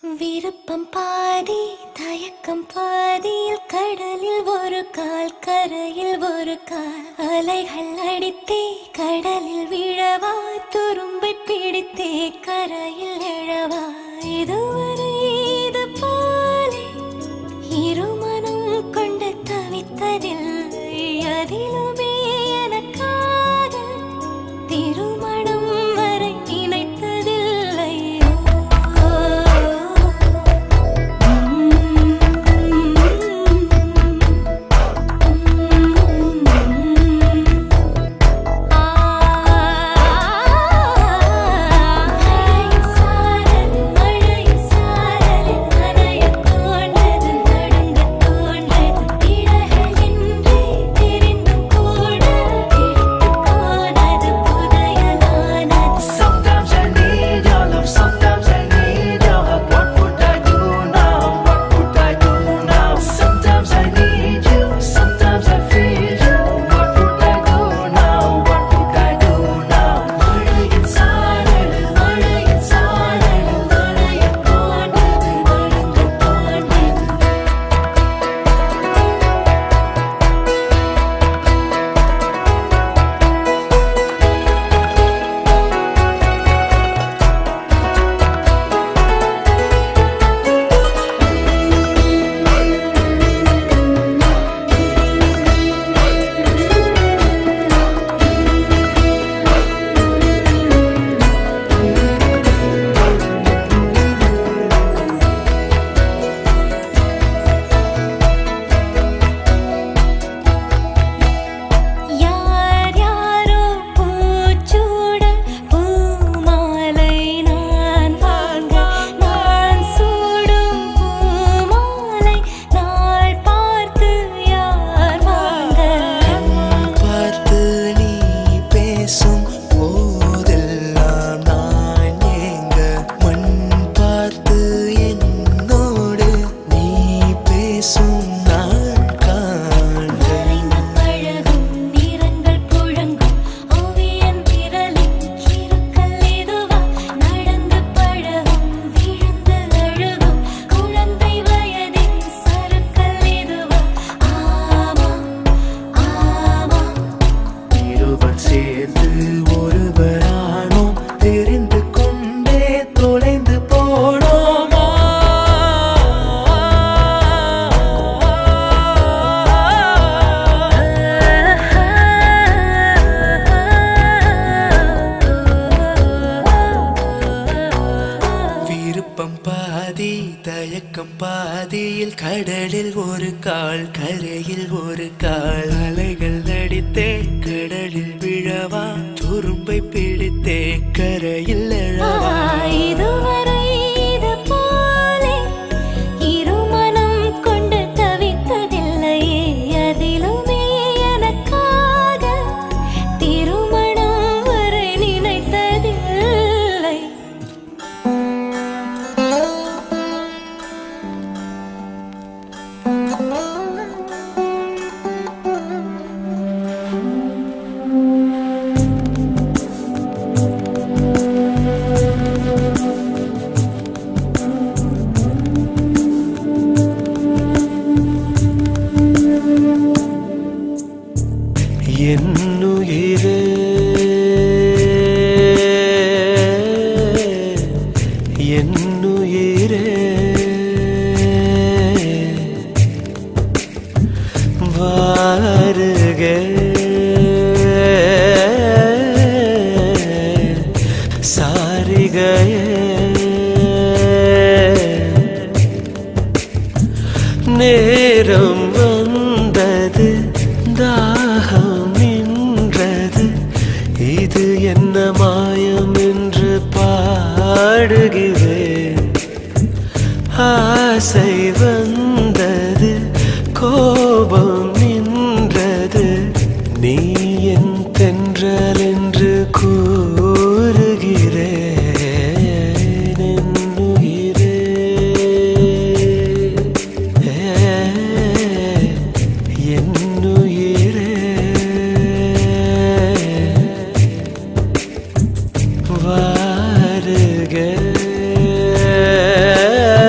விருப்பம் பாதி தயக்கம் பாதியில் கடலில் ஒரு கால் கரையில் ஒரு கால் அலைகள் அடித்தே கடலில் விழவா துரும்பை பிடித்தே கரையில் எழவா இதுவரை இது போலே இருமனம் கொண்டு தவித்ததில்லை அதிலுமே எனக்காக திருமணம் வரை நினைத்ததில்லை மழையின் சாரலில் நனையத் தோன்றது நடுங்கத் தோன்றது இடர்கள் என்றே தெரிந்தும் கூட பிடித்துப் போனது புதையலானது Sometimes I need your love, sometimes I need your help. What would I do now? What would I do now? Sometimes I need you, sometimes I feel you. What would I do now? What would I do now? மழையின் சாரலில், மழையின் சாரலில் நனையத் தோன்றது, நடுங்கத் தோன்றது. யார் யாரோ பூச்சூட பூமாலை நான் வாங்க நான் சூடும் பூமாலை நாள் பார்த்து யார் வாங்க பார்த்து நீ பேசும் போதெல்லாம் நான் ஏங்க மண் பார்த்து என்னோடு நீ பேசும் நான் காண்க வரைந்து பழகும் நிறங்கள் புழங்கும் ஓவியன் விரலின் கிறுக்கல் இதுவா நடந்து பழகும் விழுந்து அழுகும் குழந்தை வயதின் சறுக்கல் இதுவா ஆமா ஆமா இருவர் சேர்ந்து ஒருவரானோம் தெரிந்து கொண்டே தொலைந்து போனோமா விருப்பம் பாதி தயக்கம் பாதியில் கடலில் ஒரு கால் கரையில் ஒரு கால் அலைகள் அடித்தே கடலில் விழவா துரும்பை பிடித்தே கரையில் எழவா இதுவரை இது போலே இருமனம் கொண்டு தவித்ததில்லையே அதிலுமே எனக்காக திருமணம் வரை நினைத்ததில்லை என்னுயிரே என்னுயிரே வாருக சாரிகையே நேரம் வந்தது தாகம் நின்றது இது என்ன மாயம் என்று பாடுகிறேன் ஆசை வந்தது கோபம் நின்றது நீ என் தென்றல் என்று கூறுகிறேன் என்னுயிரே. என்னுயிரே வாருக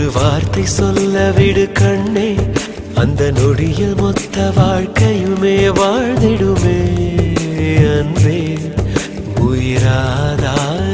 வார்த்தை சொல்ல விடு கண்ணே அந்த நொடியில் மொத்த வாழ்க்கையுமே வாழ்ந்திடுமே அன்பே உயிராதாரமே